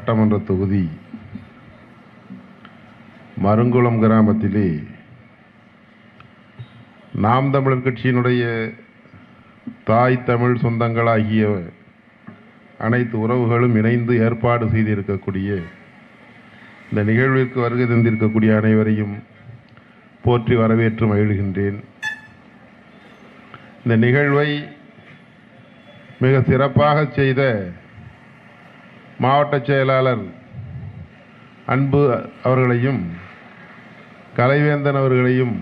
சட்டமன்ற தொகுதி மருங்குளம் கிராமத்திலே நாம் தமிழர் கட்சியினுடைய தாய் தமிழ் சொந்தங்களாகிய அனைத்து உறவுகளும் இணைந்து ஏற்பாடு செய்திருக்கக்கூடிய இந்த நிகழ்விற்கு வருகை தந்திருக்கக்கூடிய அனைவரையும் போற்றி வரவேற்று மகிழ்கின்றேன் இந்த நிகழ்வை மிக சிறப்பாக செய்த மாவட்ட செயலாளர் அன்பு அவர்களையும் கலைவேந்தன் அவர்களையும்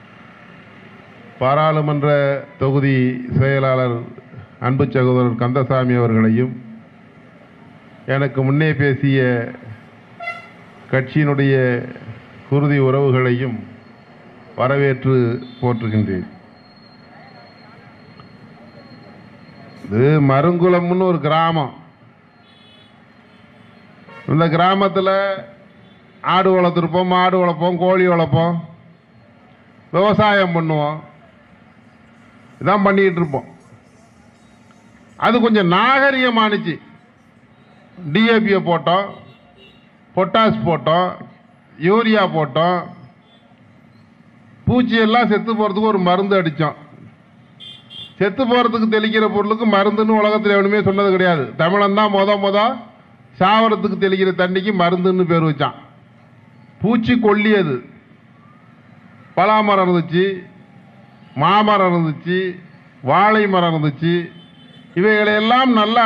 பாராளுமன்ற தொகுதி செயலாளர் அன்பு சகோதரர் கந்தசாமி அவர்களையும் எனக்கு முன்னே பேசிய கட்சியினுடைய குருதி உறவுகளையும் வரவேற்று போற்றுகின்றேன் இது மருங்குளம்னு ஒரு கிராமம் இந்த கிராமத்தில் ஆடு வளர்த்துருப்போம் மாடு வளர்ப்போம் கோழி வளர்ப்போம் விவசாயம் பண்ணுவோம் இதான் பண்ணிக்கிட்டு இருப்போம் அது கொஞ்சம் நாகரிகமானுச்சு டிஏபியை போட்டோம் பொட்டாஸ் போட்டோம் யூரியா போட்டோம் பூச்சியெல்லாம் செத்து போகிறதுக்கு ஒரு மருந்து அடித்தோம் செத்து போகிறதுக்கு தெளிக்கிற பொருளுக்கு மருந்துன்னு உலகத்தில் எவனுமே சொன்னது கிடையாது தமிழன் தான் மொத மொத சாவரத்துக்கு தெளிக்கிற தண்ணிக்கு மருந்துன்னு பேர் வச்சான் பூச்சி கொல்லியது பலாமரம் இருந்துச்சு மாமரம் இருந்துச்சு வாழை மரம் இருந்துச்சு இவைகளையெல்லாம் நல்லா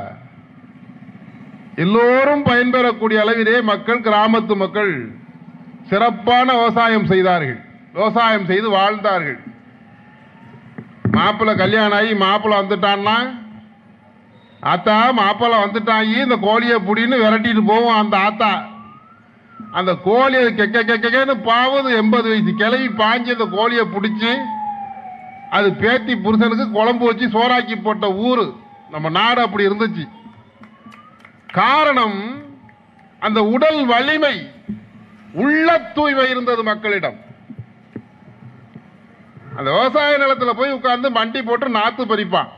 எல்லோரும் பயன்பெறக்கூடிய அளவிலே மக்கள் கிராமத்து மக்கள் சிறப்பான விவசாயம் செய்தார்கள் விவசாயம் செய்து வாழ்ந்தார்கள் மாப்பிள்ளை கல்யாணம் ஆகி மாப்பிள்ளை வந்துட்டான்னா ஆத்தா மாப்பிள்ளை வந்துட்டாங்கி இந்த கோழியை புடின்னு விரட்டிட்டு போவோம் அந்த ஆத்தா அந்த கோழியை கெக்க கெக்கன்னு பாவது எண்பது வயசு கிளவி பாஞ்சு அந்த கோழியை பிடிச்சி அது பேத்தி புருஷனுக்கு குழம்பு வச்சு சோறாக்கி போட்ட ஊரு நம்ம நாடு அப்படி இருந்துச்சு காரணம் அந்த உடல் வலிமை உள்ள தூய்மை இருந்தது மக்களிடம் அந்த விவசாய நிலத்துல போய் உட்கார்ந்து மண்டி போட்டு நாத்து பறிப்பான்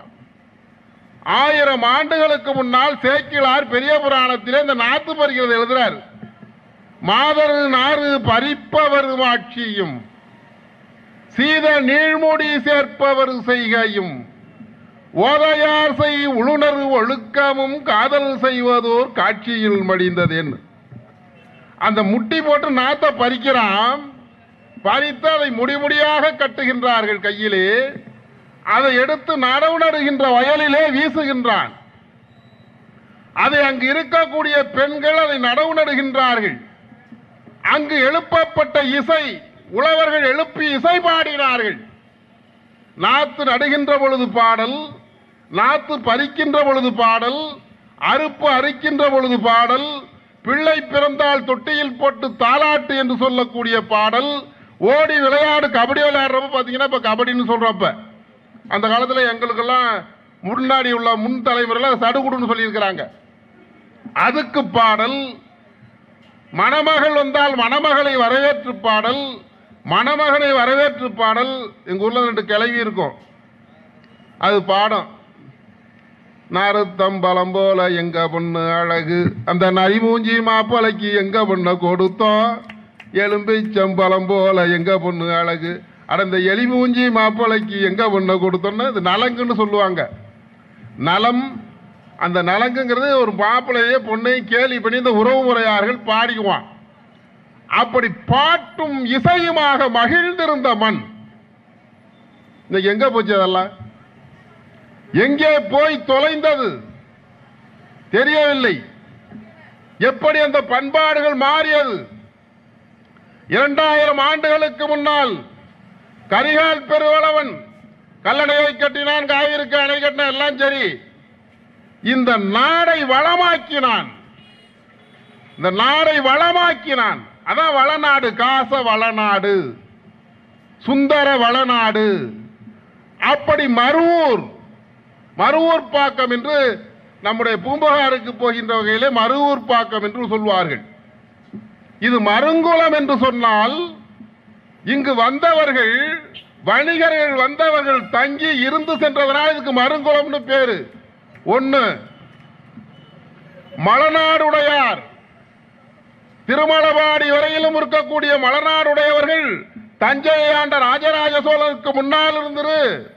ஆயிரம் ஆண்டுகளுக்கு முன்னால் சேக்கிழார் பெரிய புராணத்திலே இந்த நாத்து பறிக்கிறது எழுதுறார் மாதரு நாறு பறிப்பவர் ஆட்சியும் சீத நீழ்முடி சேர்ப்பவர் செய்கையும் ஓதையார் செய் உளுணர்வு ஒழுக்கமும் காதல் செய்வதோர் காட்சியில் மடிந்ததேன்னு அந்த முட்டி போட்டு நாத்த பறிக்கிறான் பறித்து அதை முடிமுடியாக கட்டுகின்றார்கள் கையிலே அதை எடுத்து நடவு நடுகின்ற வயலிலே வீசுகின்றான் அதை அங்கு இருக்கக்கூடிய பெண்கள் அதை நடவு நடுகின்றார்கள் அங்கு எழுப்பப்பட்ட இசை உழவர்கள் எழுப்பி இசை பாடினார்கள் நாத்து நடுகின்ற பொழுது பாடல் நாத்து பறிக்கின்ற பொழுது பாடல் அறுப்பு அறுக்கின்ற பொழுது பாடல் பிள்ளை பிறந்தால் தொட்டியில் போட்டு தாலாட்டு என்று சொல்லக்கூடிய பாடல் ஓடி விளையாடு கபடி விளையாடுறப்ப பார்த்தீங்கன்னா இப்போ கபடின்னு சொல்றப்ப அந்த காலத்தில் எங்களுக்கெல்லாம் முன்னாடி உள்ள முன் தலைமுறையில் சடுகுடுன்னு சொல்லியிருக்கிறாங்க அதுக்கு பாடல் மணமகள் வந்தால் மணமகளை வரவேற்று பாடல் மணமகனை வரவேற்று பாடல் எங்க ஊர்ல ரெண்டு கிளவி இருக்கும் அது பாடம் நாருத்தம்பலம் போல எங்க பொண்ணு அழகு அந்த நரிமூஞ்சி மாப்பிளைக்கு எங்க பொண்ணை கொடுத்தோம் எலும்பை சம்பளம் போல எங்க பொண்ணு அழகு அட இந்த எலிமூஞ்சி மாப்பிளைக்கு எங்க பொண்ணை கொடுத்தோம்னா இது நலங்குன்னு சொல்லுவாங்க நலம் அந்த நலங்குங்கிறது ஒரு மாப்பிள்ளையே பொண்ணையும் கேலி பண்ணி இந்த உறவு முறையார்கள் பாடிக்குவான் அப்படி பாட்டும் இசையுமாக மகிழ்ந்திருந்த மண் இன்னைக்கு எங்க போச்சு அதெல்லாம் எங்கே போய் தொலைந்தது தெரியவில்லை எப்படி அந்த பண்பாடுகள் மாறியது இரண்டாயிரம் ஆண்டுகளுக்கு முன்னால் கரிகால் பெருவளவன் கல்லணையை கட்டினான் காவிரிக்கு அணை கட்டினான் எல்லாம் சரி இந்த நாடை வளமாக்கினான் இந்த நாடை வளமாக்கினான் அதான் வளநாடு காச வளநாடு சுந்தர வளநாடு அப்படி மருவூர் மருவூர் பாக்கம் என்று நம்முடைய பூம்பகாருக்கு போகின்ற வகையிலே மருவூர் பாக்கம் என்று சொல்வார்கள் இது மருங்குளம் என்று சொன்னால் இங்கு வந்தவர்கள் வணிகர்கள் வந்தவர்கள் தங்கி இருந்து சென்றதனால் இதுக்கு மருங்குளம்னு பேரு ஒண்ணு மலநாடுடையார் திருமலபாடி வரையிலும் இருக்கக்கூடிய மலநாடுடையவர்கள் தஞ்சையை ஆண்ட ராஜராஜ சோழனுக்கு முன்னால் இருந்து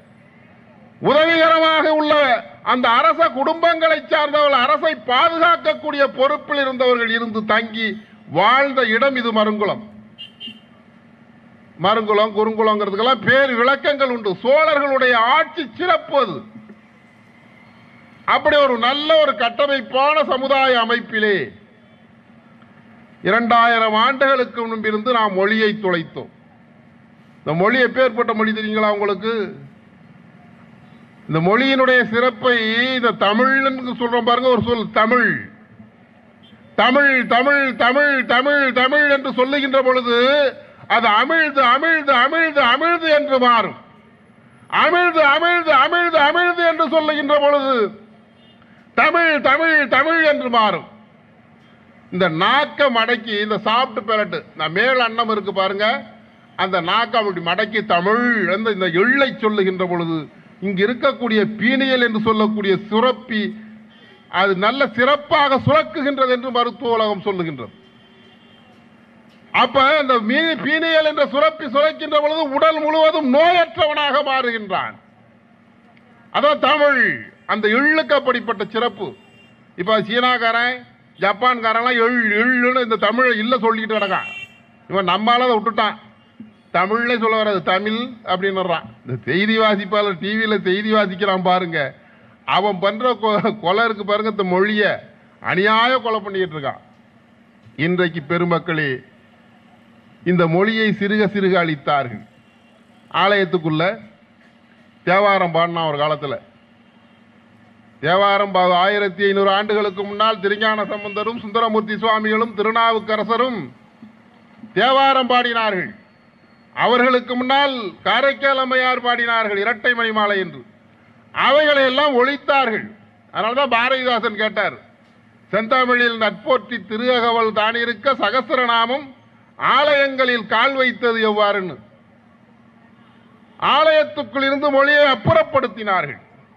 உதவிகரமாக உள்ள அந்த அரச குடும்பங்களை சார்ந்தவர்கள் அரசை பாதுகாக்கக்கூடிய பொறுப்பில் இருந்தவர்கள் இருந்து தங்கி வாழ்ந்த இடம் இது மருங்குளம் மருங்குளம் குறுங்குளங்கிறதுக்கெல்லாம் பேர் விளக்கங்கள் உண்டு சோழர்களுடைய ஆட்சி சிறப்பு அது அப்படி ஒரு நல்ல ஒரு கட்டமைப்பான சமுதாய அமைப்பிலே இரண்டாயிரம் ஆண்டுகளுக்கு முன்பிருந்து நாம் மொழியை துளைத்தோம் இந்த மொழி எப்பேற்பட்ட மொழி தெரியுங்களா உங்களுக்கு இந்த மொழியினுடைய சிறப்பை இந்த தமிழ்னு சொல்றோம் பாருங்க ஒரு சொல் தமிழ் தமிழ் தமிழ் தமிழ் தமிழ் தமிழ் என்று சொல்லுகின்ற பொழுது அது அமிழ்து அமிழ்து அமிழ்து அமிழ்து என்று மாறும் அமிழ்து அமிழ்து அமிழ்து அமிழ்து என்று சொல்லுகின்ற பொழுது தமிழ் தமிழ் தமிழ் என்று மாறும் இந்த நாக்க மடக்கி இந்த சாப்பிட்டு பெறட்டு இந்த மேல் அன்னம் இருக்கு பாருங்க அந்த நாக்க அப்படி மடக்கி தமிழ் என்ற இந்த எள்ளை சொல்லுகின்ற பொழுது இங்க இருக்கக்கூடிய பீனியல் என்று சொல்லக்கூடிய சுரப்பி அது நல்ல சிறப்பாக சுரக்குகின்றது என்று மருத்துவ உலகம் சொல்லுகின்றது அப்ப அந்த மீ- பீனியல் என்ற சுரப்பி சுரக்கின்ற பொழுது உடல் முழுவதும் நோயற்றவனாக மாறுகின்றான் அதான் தமிழ் அந்த எள்ளுக்கு அப்படிப்பட்ட சிறப்பு இப்ப சீனாக்காரன் ஜப்பான்காரன்லாம் எள் எள்ளுன்னு இந்த தமிழ் இல்ல சொல்லிக்கிட்டு கிடக்கான் இவன் நம்மால அதை விட்டுட்டான் தமிழ்ல சொல்ல வராது தமிழ் அப்படின்னுறான் இந்த செய்தி வாசிப்பாளர் டிவியில செய்தி வாசிக்கிறான் பாருங்க அவன் பண்ற கொ- கொலை இருக்கு பாருங்க இந்த மொழிய அநியாய கொலை பண்ணிக்கிட்டு இருக்கான் இன்றைக்கு பெருமக்களே இந்த மொழியை சிறுக சிறுக அளித்தார்கள் ஆலயத்துக்குள்ள தேவாரம் பாடினான் ஒரு காலத்துல தேவாரம் பா- ஆயிரத்தி ஐநூறு ஆண்டுகளுக்கு முன்னால் திருஞான சம்பந்தரும் சுந்தரமூர்த்தி சுவாமிகளும் திருநாவுக்கரசரும் தேவாரம் பாடினார்கள் அவர்களுக்கு முன்னால் காரைக்கால் அம்மையார் பாடினார்கள் இரட்டை மணிமாலை என்று அவைகளை எல்லாம் ஒழித்தார்கள் அதனால்தான் பாரதிதாசன் கேட்டார் செந்தமிழில் நட்போற்றி திருஅகவல் தானிருக்க சகசிரநாமம் ஆலயங்களில் கால் வைத்தது எவ்வாறுன்னு ஆலயத்துக்குள் இருந்து மொழியை அப்புறப்படுத்தினார்கள்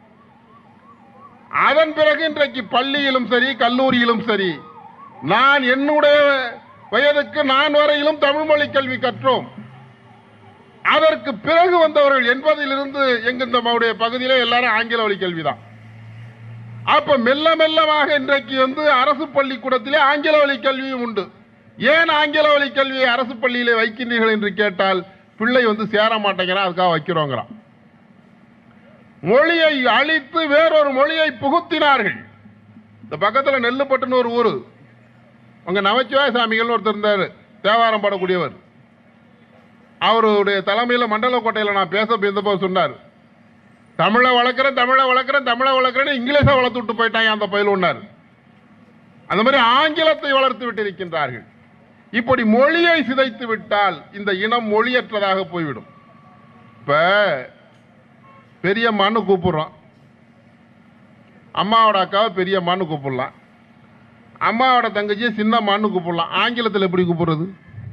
அதன் பிறகு இன்றைக்கு பள்ளியிலும் சரி கல்லூரியிலும் சரி நான் என்னுடைய வயதுக்கு நான் வரையிலும் தமிழ் மொழி கல்வி கற்றோம் அதற்கு பிறகு வந்தவர்கள் எண்பதிலிருந்து எங்க இந்த நம்முடைய பகுதியில எல்லாரும் ஆங்கில வழி கல்விதான் அப்ப மெல்ல மெல்லமாக இன்றைக்கு வந்து அரசு பள்ளிக்கூடத்திலே ஆங்கில வழி கல்வியும் உண்டு ஏன் ஆங்கில வழி கல்வியை அரசு பள்ளியிலே வைக்கின்றீர்கள் என்று கேட்டால் பிள்ளை வந்து சேர மாட்டேங்கிறான் அதுக்காக வைக்கிறோங்கிறான் மொழியை அழித்து வேறொரு மொழியை புகுத்தினார்கள் இந்த பக்கத்துல நெல்லுப்பட்டுன்னு ஒரு ஊரு அங்க நமச்சிவாய சாமிகள் ஒருத்தர் இருந்தாரு தேவாரம் பாடக்கூடியவர் அவருடைய தலைமையில் மண்டல கோட்டையில் நான் பேச இருந்தப்போ சொன்னார் தமிழை வளர்க்குறேன் தமிழை வளர்க்குறேன் தமிழை வளர்க்குறேன்னு இங்கிலீஷை வளர்த்து விட்டு போயிட்டாங்க அந்த பயில் ஒன்னார் அந்த மாதிரி ஆங்கிலத்தை வளர்த்து விட்டிருக்கின்றார்கள் இப்படி மொழியை சிதைத்து விட்டால் இந்த இனம் மொழியற்றதாக போய்விடும் இப்ப பெரியம்மான்னு கூப்பிடுறோம் அம்மாவோட அக்காவை பெரியம்மான்னு கூப்பிடலாம் அம்மாவோட தங்கச்சியை சின்னம்மான்னு கூப்பிடலாம் ஆங்கிலத்தில் எப்படி கூப்பிடுறது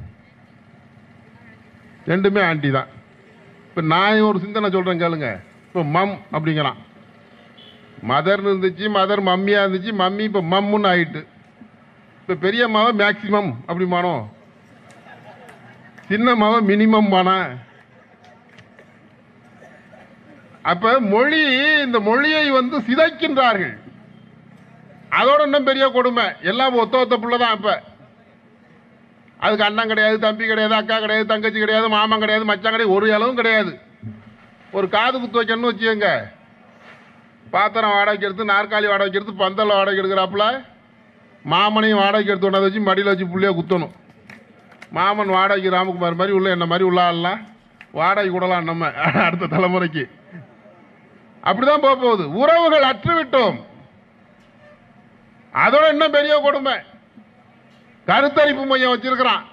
ரெண்டுமே ஆண்டி தான் இப்போ நான் ஒரு சிந்தனை சொல்கிறேன் கேளுங்க இப்போ மம் அப்படிங்கிறான் மதர்னு இருந்துச்சு மதர் மம்மியாக இருந்துச்சு மம்மி இப்போ மம்முன்னு ஆயிட்டு இப்போ பெரியம்மாவை மேக்சிமம் அப்படிமானோ சின்னம்மாவை மினிமம் மானா அப்ப மொழி இந்த மொழியை வந்து சிதைக்கின்றார்கள் அதோட இன்னும் பெரிய கொடுமை எல்லாம் ஒத்த ஒத்த புள்ள தான் இப்ப அதுக்கு அண்ணன் கிடையாது தம்பி கிடையாது அக்கா கிடையாது தங்கச்சி கிடையாது மாமன் கிடையாது மச்சான் கிடையாது ஒரு அளவும் கிடையாது ஒரு காது குத்து வைக்கணும்னு வச்சுக்கோங்க பாத்திரம் வாடகைக்கு எடுத்து நாற்காலி வாடகைக்கு எடுத்து பந்தல் வாடகைக்கு எடுக்கிறாப்புல மாமனையும் வாடகைக்கு எடுத்து கொண்டாந்து வச்சு மடியில் வச்சு புள்ளைய குத்தணும் மாமன் வாடகைக்கு ராமகுமார் மாதிரி உள்ள என்ன மாதிரி உள்ள ஆளலாம் வாடகை கூடலாம் நம்ம அடுத்த தலைமுறைக்கு அப்படிதான் போக போகுது உறவுகள் அற்றுவிட்டோம் அதோட இன்னும் பெரிய கொடுமை கருத்தரிப்பு மையம் வச்சிருக்கிறான்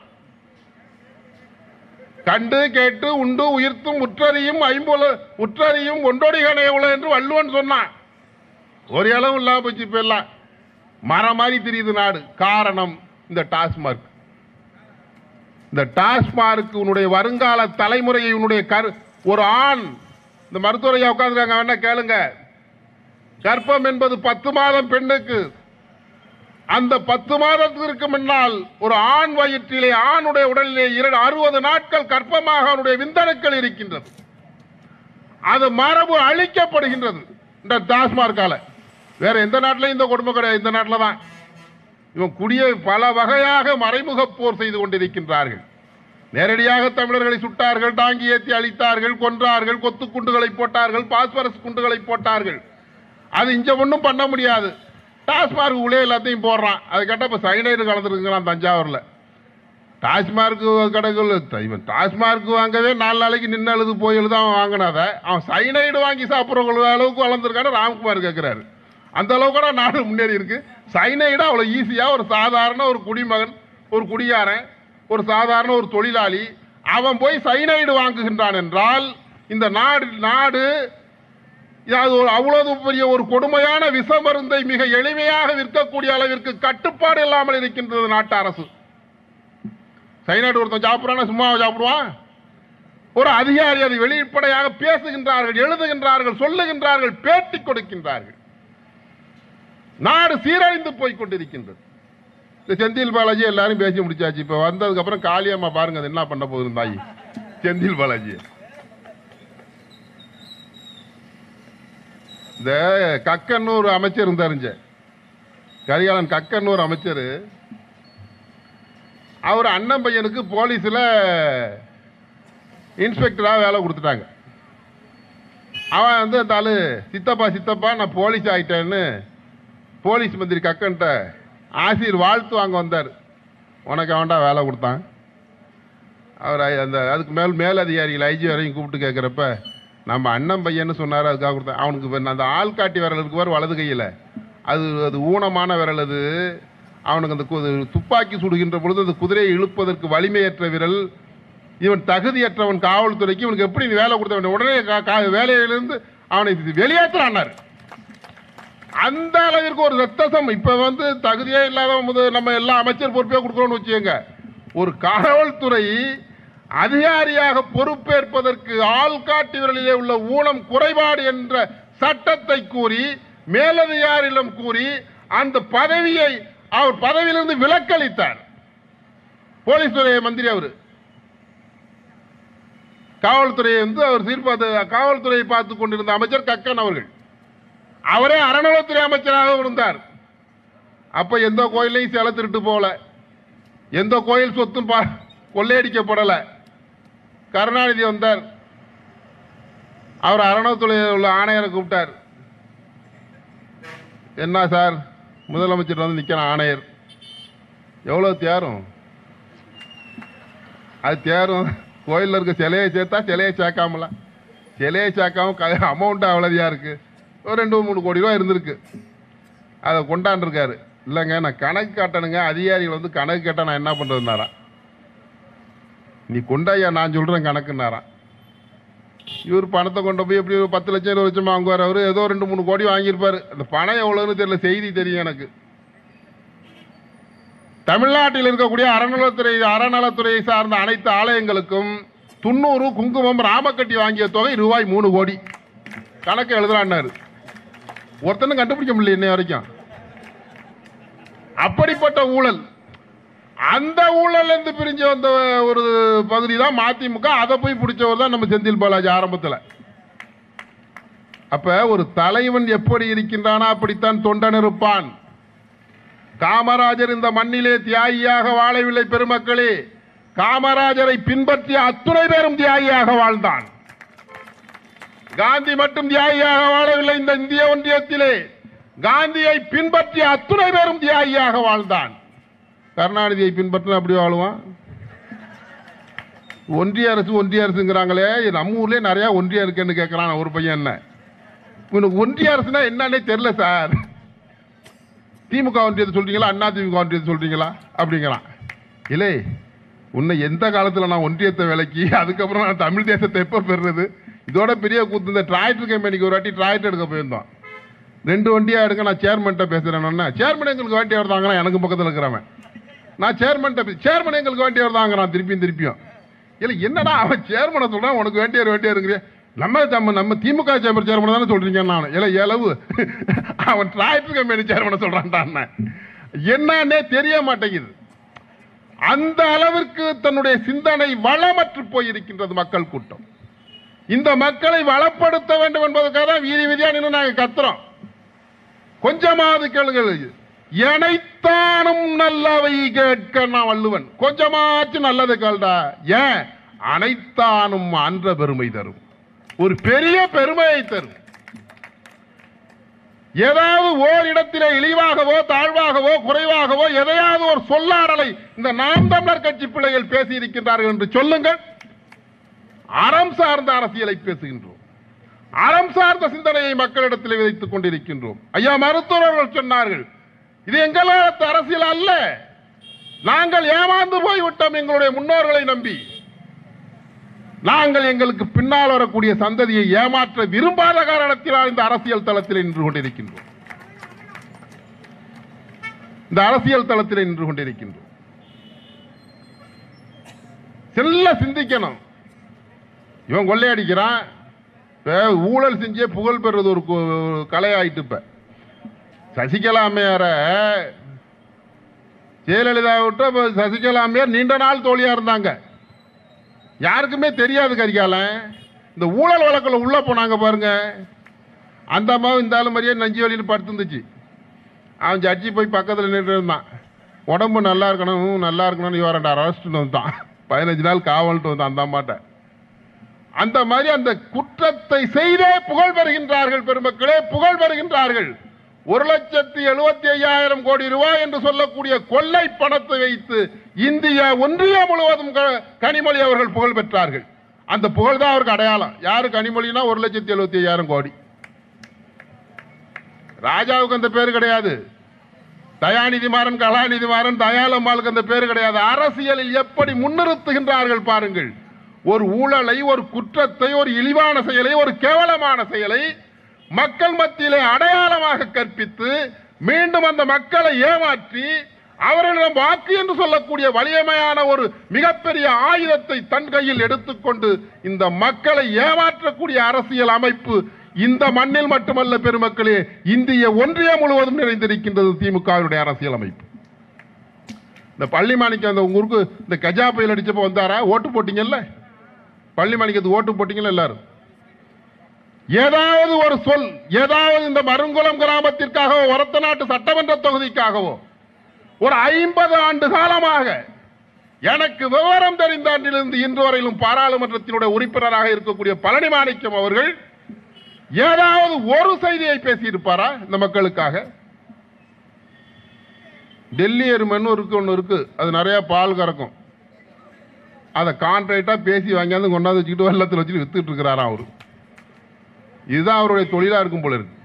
கண்டு கேட்டு உண்டு உயிர்த்தும் உற்றறியும் ஐம்புல உற்றறியும் ஒன்றோடி கணையவுல என்று வள்ளுவன் சொன்னான் ஒரு இளவும் இல்லாம போச்சு இப்ப எல்லாம் மரம் மாதிரி தெரியுது நாடு காரணம் இந்த டாஸ்மார்க் இந்த டாஸ்மார்க் உன்னுடைய வருங்கால தலைமுறையை உன்னுடைய கரு ஒரு ஆண் இந்த மருத்துவரையா உட்காந்துருக்காங்க வேணா கேளுங்க கர்ப்பம் என்பது பத்து மாதம் பெண்ணுக்கு அந்த பத்து மாதத்திற்கு முன்னால் ஒரு ஆண் வயிற்றிலே ஆணுடைய உடலிலே இரண்டு அறுபது நாட்கள் கர்ப்பமாக அவனுடைய விந்தணுக்கள் இருக்கின்றது அது மரபு அழிக்கப்படுகின்றது இந்த டாஸ்மார்க்கால வேற எந்த நாட்டிலையும் இந்த கொடுமை கிடையாது இந்த நாட்டில் தான் இவன் குடியை பல வகையாக மறைமுக போர் செய்து கொண்டிருக்கின்றார்கள் நேரடியாக தமிழர்களை சுட்டார்கள் டாங்கி ஏற்றி அழித்தார்கள் கொன்றார்கள் கொத்து குண்டுகளை போட்டார்கள் பாஸ்பரஸ் குண்டுகளை போட்டார்கள் அது இங்க ஒன்றும் பண்ண முடியாது டாஸ்மார்க் உள்ளே எல்லாத்தையும் போடுறான் அது கேட்டால் இப்போ சைனைடு கலந்துருக்குறான் தஞ்சாவூரில் டாஸ்மார்க் கடைகள் இவன் டாஸ்மார்க் வாங்கவே நாலு நாளைக்கு நின்று அழுது போய் எழுத அவன் வாங்கினாத அவன் சைனைடு வாங்கி சாப்பிட்ற அளவுக்கு வளர்ந்துருக்கான்னு ராம்குமார் கேட்குறாரு அந்த அளவுக்கு கூட நாடு முன்னேறி இருக்கு சைனைடு அவ்வளோ ஈஸியாக ஒரு சாதாரண ஒரு குடிமகன் ஒரு குடியாரன் ஒரு சாதாரண ஒரு தொழிலாளி அவன் போய் சைனைடு வாங்குகின்றான் என்றால் இந்த நாடு நாடு அது ஒரு அவ்வளவு பெரிய ஒரு கொடுமையான விஷ மருந்தை மிக எளிமையாக விற்கக்கூடிய அளவிற்கு கட்டுப்பாடு இல்லாமல் இருக்கின்றது நாட்டு அரசு சைனாடு ஒருத்தன் சாப்பிட்றானா சும்மா சாப்பிடுவான் ஒரு அதிகாரி அதை வெளிப்படையாக பேசுகின்றார்கள் எழுதுகின்றார்கள் சொல்லுகின்றார்கள் பேட்டி கொடுக்கின்றார்கள் நாடு சீரழிந்து போய் கொண்டிருக்கின்றது இந்த செந்தில் பாலாஜி எல்லாரும் பேசி முடிச்சாச்சு இப்ப வந்ததுக்கு அப்புறம் காளியம்மா பாருங்க அது என்ன பண்ண போகுது தாயி செந்தில் பாலாஜி இந்த கக்கன்னு ஒரு அமைச்சர் இருந்தாருங்க கரிகாலன் கக்கன்னு ஒரு அமைச்சர் அவர் அண்ணன் பையனுக்கு போலீஸில் இன்ஸ்பெக்டராக வேலை கொடுத்துட்டாங்க அவன் வந்து அந்த ஆளு சித்தப்பா சித்தப்பா நான் போலீஸ் ஆகிட்டேன்னு போலீஸ் மந்திரி கக்கன்ட்ட ஆசிரியர் வாழ்த்து வாங்க வந்தார் உனக்கு அவன்டா வேலை கொடுத்தான் அவர் ஐ- அந்த அதுக்கு மேல் மேலதிகாரிகள் ஐஜி வரையும் கூப்பிட்டு கேட்குறப்ப நம்ம அண்ணன் பையன்னு சொன்னார் அதுக்காக கொடுத்தேன் அவனுக்கு இப்ப அந்த ஆள்காட்டி விரல் இருக்கு பாரு வலது கையில் அது அது ஊனமான விரல் அது அவனுக்கு அந்த கு- துப்பாக்கி சுடுகின்ற பொழுது அந்த குதிரையை இழுப்பதற்கு வலிமையற்ற விரல் இவன் தகுதியற்றவன் காவல்துறைக்கு இவனுக்கு எப்படி நீ வேலை கொடுத்த வேண்டிய உடனே கா- கா- வேலையிலிருந்து அவனை வெளியேற்றான்னாரு அந்த அளவிற்கு ஒரு ரத்தசம் இப்ப வந்து தகுதியே இல்லாதவன் முத- நம்ம எல்லா அமைச்சர் பொறுப்பே கொடுக்குறோம்னு வச்சுக்கோங்க ஒரு காவல்துறை அதிகாரியாக பொறுப்பேற்பதற்கு ஆள்காட்டி விரலிலே உள்ள ஊனம் குறைபாடு என்ற சட்டத்தை கூறி மேலதிகாரியிடம் கூறி அந்த பதவியை அவர் பதவியிலிருந்து விலக்களித்தார் போலீஸ் துறை மந்திரி அவர் காவல்துறையை வந்து அவர் சீர்பார்த்து காவல்துறையை பார்த்து கொண்டிருந்த அமைச்சர் கக்கன் அவர்கள் அவரே அறநிலைத்துறை அமைச்சராக இருந்தார் அப்ப எந்த கோயிலையும் சில திருட்டு போகல எந்த கோயில் சொத்தும் பா- கொள்ளையடிக்கப்படல கருணாநிதி வந்தார் அவர் அறநிலைத்துறையில் உள்ள ஆணையரை கூப்பிட்டார் என்ன சார் முதலமைச்சர் வந்து நிற்கிறான் ஆணையர் எவ்வளோ தேரும் அது தேரும் கோயிலில் இருக்க சிலையை சேர்த்தா சிலையை சேர்க்காமல சிலையை சேர்க்காம அமௌண்ட் அவ்வளோதியா இருக்கு ஒரு ரெண்டு மூணு கோடி ரூபா இருந்திருக்கு அதை கொண்டாண்டுருக்காரு இல்லைங்க நான் கணக்கு காட்டணுங்க அதிகாரிகள் வந்து கணக்கு கேட்டால் நான் என்ன பண்ணுறதுனாராம் நீ கொண்டாயா நான் சொல்கிறேன் கணக்குன்னாராம் இவர் பணத்தை கொண்டு போய் எப்படி ஒரு பத்து லட்சம் இருபது லட்சம் வாங்குவார் அவர் ஏதோ ரெண்டு மூணு கோடி வாங்கியிருப்பாரு அந்த பணம் எவ்வளோன்னு தெரியல செய்தி தெரியும் எனக்கு தமிழ்நாட்டில் இருக்கக்கூடிய அறநிலைத்துறை அறநலத்துறையை சார்ந்த அனைத்து ஆலயங்களுக்கும் துண்ணூறு குங்குமம் ராமக்கட்டி வாங்கிய தொகை ரூபாய் மூணு கோடி கணக்கு எழுதுறான்னாரு ஒருத்தனும் கண்டுபிடிக்க முடியல இன்னை வரைக்கும் அப்படிப்பட்ட ஊழல் அந்த ஊழல்ல இருந்து பிரிஞ்சு வந்த ஒரு பகுதி தான் மதிமுக அதை போய் பிடிச்சவர் தான் நம்ம செந்தில் பாலாஜி ஆரம்பத்தில் அப்ப ஒரு தலைவன் எப்படி இருக்கின்றானா அப்படித்தான் தொண்டன் இருப்பான் காமராஜர் இந்த மண்ணிலே தியாகியாக வாழவில்லை பெருமக்களே காமராஜரை பின்பற்றிய அத்துணை பேரும் தியாகியாக வாழ்ந்தான் காந்தி மட்டும் தியாகியாக வாழவில்லை இந்த இந்திய ஒன்றியத்திலே காந்தியை பின்பற்றிய அத்துணை பேரும் தியாகியாக வாழ்ந்தான் கருணாநிதியை பின்பற்றின அப்படி வாழுவான் ஒன்றிய அரசு ஒன்றிய அரசுங்கிறாங்களே நம்ம ஊர்லயே நிறைய ஒன்றிய இருக்குன்னு கேட்கறான் ஒரு பையன் என்ன இவனுக்கு ஒன்றிய அரசுனா என்னன்னே தெரியல சார் திமுக ஒன்றியத்தை சொல்றீங்களா அண்ணா திமுக ஒன்றியத்தை சொல்றீங்களா அப்படிங்கிறான் இல்லை உன்னை எந்த காலத்தில் நான் ஒன்றியத்தை விலக்கி அதுக்கப்புறம் நான் தமிழ் தேசத்தை எப்போ பெறுறது இதோட பெரிய கூத்து இந்த டிராக்டர் கம்பெனிக்கு ஒரு வாட்டி டிராக்டர் எடுக்க போயிருந்தோம் ரெண்டு வண்டியா எடுக்க நான் சேர்மன்ட்ட பேசுறேன்னா சேர்மன் எங்களுக்கு வண்டி வருதாங்கிறான் எனக்கு பக்கத்தில் இருக்கிறவன் நான் சேர்மன்ட்ட சேர்மன் எங்களுக்கு வண்டி வருதாங்கிறான் திருப்பியும் திருப்பியும் இல்லை என்னடா அவன் சேர்மனை சொல்றான் உனக்கு வேண்டியார் வேண்டியா இருக்கிறியா நம்ம நம்ம நம்ம திமுக சேம்பர் சேர்மன் தானே சொல்றீங்க நான் இல்லை இளவு அவன் டிராக்டர் கம்பெனி சேர்மனை சொல்றான்டா அண்ணன் என்னன்னே தெரிய மாட்டேங்குது அந்த அளவிற்கு தன்னுடைய சிந்தனை வளமற்று போயிருக்கின்றது மக்கள் கூட்டம் இந்த மக்களை வளப்படுத்த வேண்டும் என்பதற்காக தான் வீதி வீதியா நின்று நாங்க கத்துறோம் கொஞ்சமாவது கேளுங்கள் எனைத்தானும் நல்லவை கேட்க நான் வள்ளுவன் கொஞ்சமாச்சும் நல்லது கேள்டா ஏன் அனைத்தானும் அன்ற பெருமை தரும் ஒரு பெரிய பெருமையை தரும் ஏதாவது ஓரிடத்திலே இழிவாகவோ தாழ்வாகவோ குறைவாகவோ எதையாவது ஒரு சொல்லாடலை இந்த நாம் தமிழர் கட்சி பிள்ளைகள் பேசி இருக்கின்றார்கள் என்று சொல்லுங்கள் அறம் சார்ந்த அரசியலை பேசுகின்றோம் அறம் சார்ந்த சிந்தனையை மக்களிடத்தில் விதைத்துக் கொண்டிருக்கின்றோம் ஐயா மருத்துவர்கள் சொன்னார்கள் இது எங்களது அரசியல் அல்ல நாங்கள் ஏமாந்து போய்விட்டோம் எங்களுடைய முன்னோர்களை நம்பி நாங்கள் எங்களுக்கு பின்னால் வரக்கூடிய சந்ததியை ஏமாற்ற விரும்பாத காரணத்தினால் இந்த அரசியல் தளத்தில் நின்று கொண்டிருக்கின்றோம் இந்த அரசியல் தளத்தில் நின்று கொண்டிருக்கின்றோம் செல்ல சிந்திக்கணும் இவன் கொள்ளையடிக்கிறான் இப்ப ஊழல் செஞ்சே புகழ் பெறுறது ஒரு கு- கலையாயிட்டு இப்ப சசிகலா அம்மையார ஜெயலலிதா விட்டு இப்ப சசிகலா அம்மையார் நீண்ட நாள் தோழியா இருந்தாங்க யாருக்குமே தெரியாது கரிகாலன் இந்த ஊழல் வழக்கில் உள்ள போனாங்க பாருங்க அந்த அம்மாவும் இந்த ஆளு மாதிரியே நஞ்சு வழியில் படுத்துருந்துச்சு அவன் ஜட்ஜி போய் பக்கத்தில் நின்று இருந்தான் உடம்பு நல்லா இருக்கணும் ம், நல்லா இருக்கணும்னு இவரண்டா அரெஸ்ட்னு வந்தான் பதினஞ்சு நாள் காவல்ட்டு வந்தான் அந்த அம்மாட்ட அந்த மாதிரி அந்த குற்றத்தை செய்தே புகழ் பெறுகின்றார்கள் பெருமக்களே புகழ் பெறுகின்றார்கள் ஒரு லட்சத்தி எழுபத்தி ஐயாயிரம் கோடி ரூபாய் என்று சொல்லக்கூடிய கொள்ளை பணத்தை வைத்து இந்தியா ஒன்றிய முழுவதும் க- கனிமொழி அவர்கள் புகழ் பெற்றார்கள் அந்த புகழ் தான் அவருக்கு அடையாளம் யாரு கனிமொழினா ஒரு லட்சத்தி எழுபத்தி ஐயாயிரம் கோடி ராஜாவுக்கு அந்த பேர் கிடையாது தயாநிதி மாறன் கலாநிதி மாறன் தயாளம்மாளுக்கு அந்த பேர் கிடையாது அரசியலில் எப்படி முன்னிறுத்துகின்றார்கள் பாருங்கள் ஒரு ஊழலை ஒரு குற்றத்தை ஒரு இழிவான செயலை ஒரு கேவலமான செயலை மக்கள் மத்தியிலே அடையாளமாக கற்பித்து மீண்டும் அந்த மக்களை ஏமாற்றி அவர்களிடம் வாக்கு என்று சொல்லக்கூடிய வலியமையான ஒரு மிகப்பெரிய ஆயுதத்தை தன் கையில் எடுத்துக்கொண்டு இந்த மக்களை ஏமாற்றக்கூடிய அரசியல் அமைப்பு இந்த மண்ணில் மட்டுமல்ல பெருமக்களே இந்திய ஒன்றியம் முழுவதும் நிறைந்திருக்கின்றது திமுகவினுடைய அரசியல் அமைப்பு இந்த பள்ளி மாணிக்கம் அந்த உங்க ஊருக்கு இந்த கஜா புயல் அடிச்சப்போ வந்தாரா ஓட்டு போட்டீங்கல்ல பள்ளி மாணிக்கத்துக்கு ஓட்டு போட்டீங்கல்ல எல்லாரும் ஏதாவது ஒரு சொல் ஏதாவது இந்த மருங்குளம் கிராமத்திற்காகவோ ஒரத்த நாட்டு சட்டமன்ற தொகுதிக்காகவோ ஒரு ஐம்பது ஆண்டு காலமாக எனக்கு விவரம் தெரிந்த அன்றிலிருந்து இன்று வரையிலும் பாராளுமன்றத்தினுடைய உறுப்பினராக இருக்கக்கூடிய பழனி மாணிக்கம் அவர்கள் ஏதாவது ஒரு செய்தியை பேசியிருப்பாரா இந்த மக்களுக்காக டெல்லி எருமைன்னு இருக்கு ஒன்று இருக்கு அது நிறைய பால் கறக்கும் அதை கான்ட்ராக்டா பேசி வாங்கியாந்து கொண்டாந்து வச்சுக்கிட்டு வெள்ளத்தில் வச்சுட்டு வித்துட்டு இருக்கிறாராம் அவரு இதுதான் அவருடைய தொழிலா இருக்கும் போல இருக்கு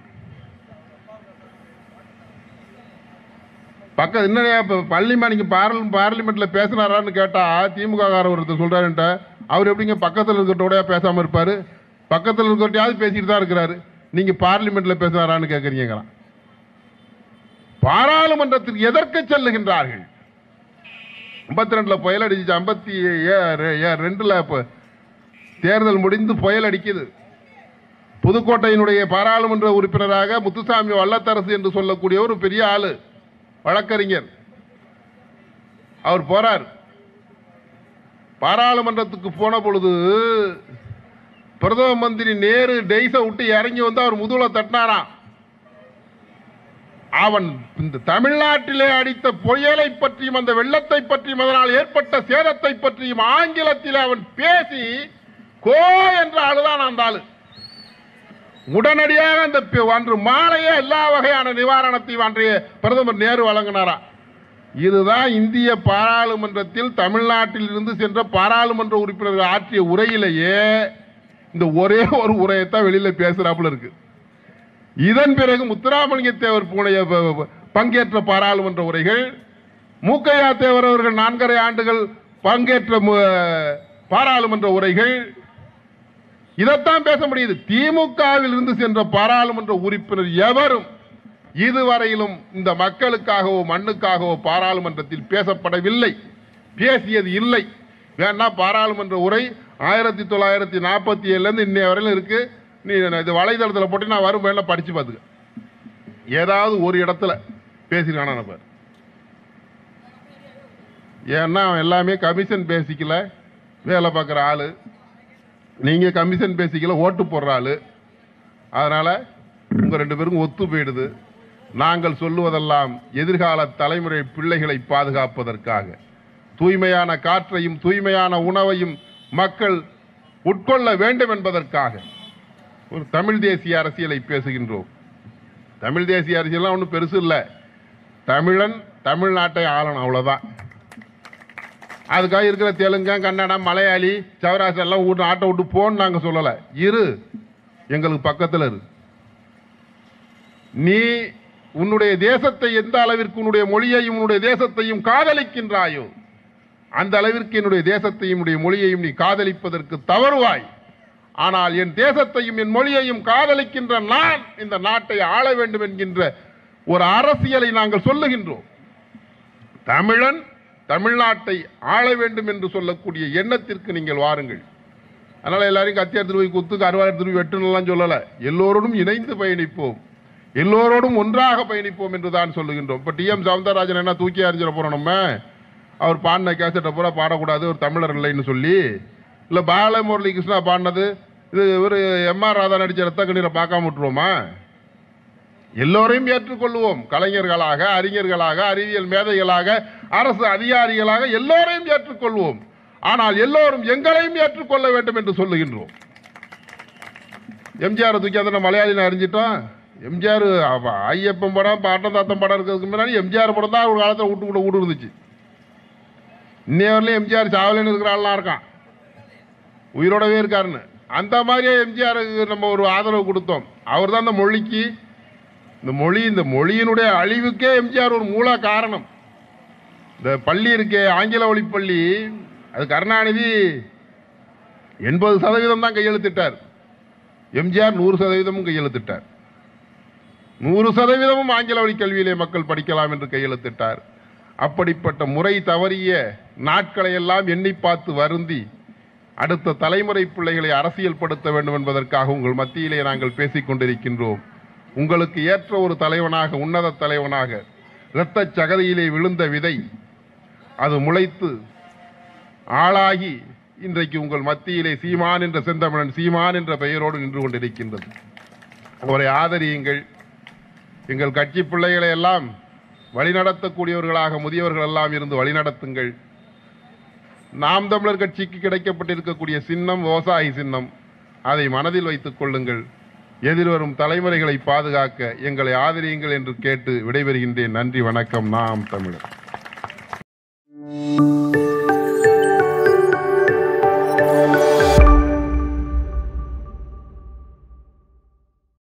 பக்கம் என்ன இப்ப பள்ளிமணிக்கு பார்ல பார்லிமெண்ட்ல பேசினாரான்னு கேட்டா திமுக காரர் ஒருத்தர் சொல்றாருன்ட்ட அவர் எப்படிங்க பக்கத்தில் இருக்கிறதோட பேசாம இருப்பாரு பக்கத்தில் இருக்கிறதையாவது பேசிட்டு தான் இருக்கிறாரு நீங்க பார்லிமெண்ட்ல பேசுறாரான்னு கேட்கறீங்கிறான் பாராளுமன்றத்திற்கு எதற்கு செல்லுகின்றார்கள் ஐம்பத்தி ரெண்டுல புயல் அடிச்சு ஐம்பத்தி ரெண்டுல இப்ப தேர்தல் முடிந்து புயல் அடிக்குது புதுக்கோட்டையினுடைய பாராளுமன்ற உறுப்பினராக முத்துசாமி வல்லத்தரசு என்று சொல்லக்கூடிய ஒரு பெரிய ஆளு வழக்கறிஞர் அவர் போறார் பாராளுமன்றத்துக்கு போன பொழுது பிரதம மந்திரி நேரு டெய்ஸ விட்டு இறங்கி வந்து அவர் முதுகுல தட்டினாராம் அவன் இந்த தமிழ்நாட்டிலே அடித்த புயலை பற்றியும் அந்த வெள்ளத்தை பற்றியும் அதனால் ஏற்பட்ட சேதத்தை பற்றியும் ஆங்கிலத்தில் அவன் பேசி கோ என்று அழுதான் அந்த ஆளு உடனடியாக அந்த பி- அன்று மாலையே எல்லா வகையான நிவாரணத்தையும் அன்றைய பிரதமர் நேரு வழங்கினாரா இதுதான் இந்திய பாராளுமன்றத்தில் தமிழ்நாட்டில் இருந்து சென்ற பாராளுமன்ற உறுப்பினர்கள் ஆற்றிய உரையிலேயே இந்த ஒரே ஒரு உரையைத்தான் வெளியில பேசுறாப்புல இருக்கு இதன் பிறகு முத்துராமலிங்க தேவர் பூனைய ப- ப- பங்கேற்ற பாராளுமன்ற உரைகள் மூக்கையா தேவர் அவர்கள் நான்கரை ஆண்டுகள் பங்கேற்ற மு- பாராளுமன்ற உரைகள் இதைத்தான் பேச முடியுது திமுகவில் இருந்து சென்ற பாராளுமன்ற உறுப்பினர் எவரும் இதுவரையிலும் இந்த மக்களுக்காகவோ மண்ணுக்காகவோ பாராளுமன்றத்தில் பேசப்படவில்லை பேசியது இல்லை வேணா பாராளுமன்ற உரை ஆயிரத்தி தொள்ளாயிரத்தி நாற்பத்தி ஏழுலேருந்து இன்னைய வரையிலும் இருக்கு நீ இது வலைதளத்தில் போட்டு நான் வரும் வேணா படிச்சு பார்த்துக்க ஏதாவது ஒரு இடத்துல பேசியிருக்கானா நபர் ஏன்னா அவன் எல்லாமே கமிஷன் பேசிக்கல வேலை பார்க்குற ஆளு நீங்க கமிஷன் பேசிக்கல ஓட்டு போடுற ஆளு அதனால உங்க ரெண்டு பேருக்கும் ஒத்து போயிடுது நாங்கள் சொல்லுவதெல்லாம் எதிர்கால தலைமுறை பிள்ளைகளை பாதுகாப்பதற்காக தூய்மையான காற்றையும் தூய்மையான உணவையும் மக்கள் உட்கொள்ள வேண்டும் என்பதற்காக ஒரு தமிழ் தேசிய அரசியலை பேசுகின்றோம் தமிழ் தேசிய அரசியல்லாம் ஒன்றும் பெருசு இல்லை தமிழன் தமிழ்நாட்டை ஆளணும் அவ்வளவுதான் அதுக்காக இருக்கிற தெலுங்கு கன்னடம் மலையாளி சௌராஷ்டிரா எல்லாம் விட்டு நாட்டை விட்டு போன்னு நாங்க சொல்லல இரு எங்களுக்கு பக்கத்துல இரு நீ உன்னுடைய தேசத்தை எந்த அளவிற்கு உன்னுடைய மொழியையும் உன்னுடைய தேசத்தையும் காதலிக்கின்றாயோ அந்த அளவிற்கு என்னுடைய தேசத்தையும் உன்னுடைய மொழியையும் நீ காதலிப்பதற்கு தவறுவாய் ஆனால் என் தேசத்தையும் என் மொழியையும் காதலிக்கின்ற நான் இந்த நாட்டை ஆள வேண்டும் என்கின்ற ஒரு அரசியலை நாங்கள் சொல்லுகின்றோம் தமிழன் தமிழ்நாட்டை ஆள வேண்டும் என்று சொல்லக்கூடிய எண்ணத்திற்கு நீங்கள் வாருங்கள் அதனால எல்லாரையும் கத்தி எடுத்துட்டு போய் குத்து அறுவாள் எடுத்துட்டு போய் வெட்டணும்லாம் சொல்லல எல்லோரோடும் இணைந்து பயணிப்போம் எல்லோரோடும் ஒன்றாக பயணிப்போம் என்று தான் சொல்லுகின்றோம் இப்ப டி எம் சவுந்தரராஜன் என்ன தூக்கி அறிஞ்சிட போறோம் நம்ம அவர் பாடின கேசட்டை பூரா பாடக்கூடாது ஒரு தமிழர் இல்லைன்னு சொல்லி இல்ல பாலமுரளி கிருஷ்ணா பாடினது இது ஒரு எம் ஆர் ராதா நடிச்ச ரத்த கண்ணீரை பார்க்காம விட்டுருவோமா எல்லோரையும் ஏற்றுக்கொள்வோம் கலைஞர்களாக அறிஞர்களாக அறிவியல் மேதைகளாக அரசு அதிகாரிகளாக எல்லோரையும் ஏற்றுக்கொள்வோம் ஆனால் எல்லோரும் எங்களையும் ஏற்றுக்கொள்ள வேண்டும் என்று சொல்லுகின்றோம் எம்ஜிஆர் தூக்கி அந்த மலையாளின்னு அறிஞ்சிட்டோம் எம்ஜிஆர் அவ- ஐயப்பன் படம் பாட்டம் தாத்தம் படம் இருக்கிறதுக்கு முன்னாடி எம்ஜிஆர் படம் தான் ஒரு காலத்தில் விட்டு கூட வீடு இருந்துச்சு இன்னைய வரலையும் எம்ஜிஆர் சாவலன்னு இருக்கிற ஆள்லாம் இருக்கான் உயிரோடவே இருக்காருன்னு அந்த மாதிரியே எம்ஜிஆருக்கு நம்ம ஒரு ஆதரவு கொடுத்தோம் அவர் தான் இந்த மொழிக்கு இந்த மொழி இந்த மொழியினுடைய அழிவுக்கே எம்ஜிஆர் ஒரு மூல காரணம் இந்த பள்ளி இருக்கே ஆங்கில வழி பள்ளி அது கருணாநிதி எண்பது சதவீதம் தான் கையெழுத்திட்டார் எம்ஜிஆர் நூறு சதவீதமும் கையெழுத்திட்டார் நூறு சதவீதமும் ஆங்கில வழி கல்வியிலே மக்கள் படிக்கலாம் என்று கையெழுத்திட்டார் அப்படிப்பட்ட முறை தவறிய நாட்களை எல்லாம் எண்ணி பார்த்து வருந்தி அடுத்த தலைமுறை பிள்ளைகளை அரசியல்படுத்த வேண்டும் என்பதற்காக உங்கள் மத்தியிலே நாங்கள் பேசிக் கொண்டிருக்கின்றோம் உங்களுக்கு ஏற்ற ஒரு தலைவனாக உன்னத தலைவனாக இரத்தச் சகதியிலே விழுந்த விதை அது முளைத்து ஆளாகி இன்றைக்கு உங்கள் மத்தியிலே சீமான் என்ற செந்தமிழன் சீமான் என்ற பெயரோடு நின்று கொண்டிருக்கின்றது அவரை ஆதரியுங்கள் எங்கள் கட்சி பிள்ளைகளை எல்லாம் வழிநடத்தக்கூடியவர்களாக முதியவர்கள் எல்லாம் இருந்து வழிநடத்துங்கள் நாம் தமிழர் கட்சிக்கு கிடைக்கப்பட்டிருக்கக்கூடிய சின்னம் விவசாயி சின்னம் அதை மனதில் வைத்துக் கொள்ளுங்கள் எதிர்வரும் தலைமுறைகளை பாதுகாக்க எங்களை ஆதரியுங்கள் என்று கேட்டு விடைபெறுகின்றேன் நன்றி வணக்கம் நாம் தமிழர்